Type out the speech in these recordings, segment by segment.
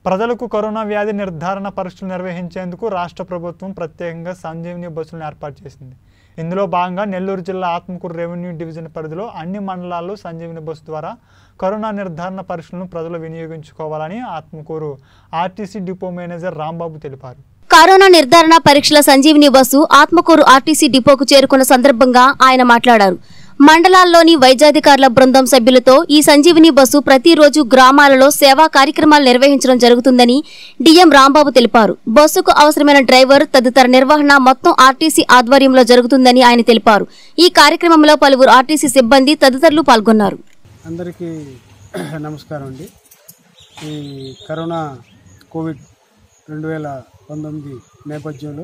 ప్రజలకు కరోనా వ్యాధి నిర్ధారణ పరీక్షలు నిర్వహించేందుకు రాష్ట్ర ప్రభుత్వం ప్రత్యేకంగా సంజీవిని బస్సులను ఏర్పాటు చేసింది ఇందులో భాగంగా నెల్లూరు జిల్లా ఆత్మకూరు రెవెన్యూ డివిజన్ పరిధిలో అన్ని మండలాల్లో సంజీవిని బస్సు ద్వారా కరోనా నిర్ధారణ పరీక్షలను ప్రజలు వినియోగించుకోవాలని Atmakur RTC depot manager Rambabu తెలిపారు కరోనా నిర్ధారణ పరీక్షల సంజీవిని బస్సు ఆత్మకూరు ఆర్టీసీ డిపోకు చేరుకున్న సందర్భంగా ఆయన మాట్లాడారు మండలాల్లోని వైద్యాధికారుల బృందం సభ్యులతో ఈ సంజీవిని బస్సు ప్రతిరోజు గ్రామాలలో సేవా కార్యక్రమాలు నిర్వహించడం జరుగుతుందని డిఎం రాంబాబు తెలిపారు బస్సుకు అవసరమైన డ్రైవర్ తదితర నిర్వహణ మొత్తం ఆర్టీసీ ఆధ్వర్యంలో జరుగుతుందని ఆయన తెలిపారు ఈ కార్యక్రమంలో పలువురు ఆర్టీసీ సిబ్బంది తదితరులు పాల్గొన్నారు అందరికీ నమస్కారం అండి ఈ కరోనా కోవిడ్ రెండు వేల పంతొమ్మిది నేపథ్యంలో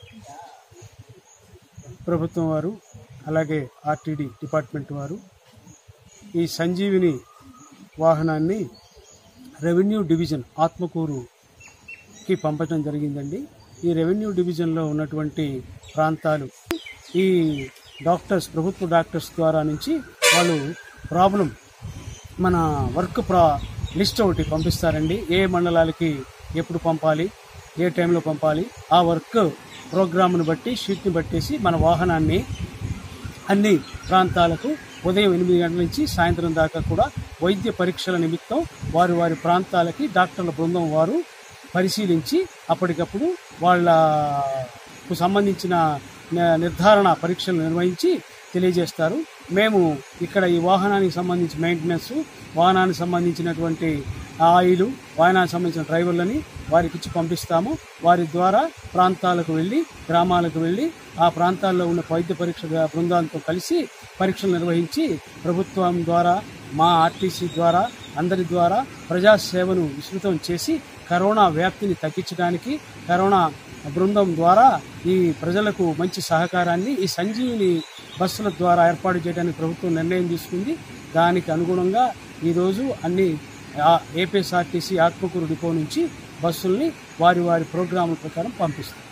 ప్రభుత్వం వారు అలాగే ఆర్టీడీ డిపార్ట్మెంట్ వారు ఈ సంజీవిని వాహనాన్ని రెవెన్యూ డివిజన్ ఆత్మకూరుకి పంపడం జరిగిందండి ఈ రెవెన్యూ డివిజన్లో ఉన్నటువంటి ప్రాంతాలు ఈ డాక్టర్స్ ప్రభుత్వ డాక్టర్స్ ద్వారా నుంచి వాళ్ళు ప్రాబ్లం మన వర్క్ ప్రా లిస్ట్ ఒకటి పంపిస్తారండి ఏ మండలాలకి ఎప్పుడు పంపాలి ఏ టైంలో పంపాలి ఆ వర్క్ ప్రోగ్రామ్ను బట్టి షీట్ని బట్టేసి మన వాహనాన్ని అన్ని ప్రాంతాలకు ఉదయం ఎనిమిది గంటల నుంచి సాయంత్రం దాకా కూడా వైద్య పరీక్షల నిమిత్తం వారి వారి ప్రాంతాలకి డాక్టర్ల బృందం వారు పరిశీలించి అప్పటికప్పుడు వాళ్ళకు సంబంధించిన ని- నిర్ధారణ పరీక్షలు నిర్వహించి తెలియజేస్తారు మేము ఇక్కడ ఈ వాహనానికి సంబంధించి మెయింటెనెన్స్ వాహనానికి సంబంధించినటువంటి ఆయిల్ వాహనానికి సంబంధించిన డ్రైవర్లని వారికి ఇచ్చి పంపిస్తాము వారి ద్వారా ప్రాంతాలకు వెళ్ళి గ్రామాలకు వెళ్ళి ఆ ప్రాంతాల్లో ఉన్న వైద్య పరీక్ష బృందాలతో కలిసి పరీక్షలు నిర్వహించి ప్రభుత్వం ద్వారా మా ఆర్టీసీ ద్వారా అందరి ద్వారా ప్రజాసేవను విస్తృతం చేసి కరోనా వ్యాప్తిని తగ్గించడానికి కరోనా బృందం ద్వారా ఈ ప్రజలకు మంచి సహకారాన్ని ఈ సంజీవిని బస్సుల ద్వారా ఏర్పాటు చేయడానికి ప్రభుత్వం నిర్ణయం తీసుకుంది దానికి అనుగుణంగా ఈరోజు అన్ని ఏపీఎస్ఆర్టీసీ ఆత్మకూరు డిపో నుంచి బస్సుల్ని వారి వారి ప్రోగ్రాముల ప్రకారం పంపిస్తుంది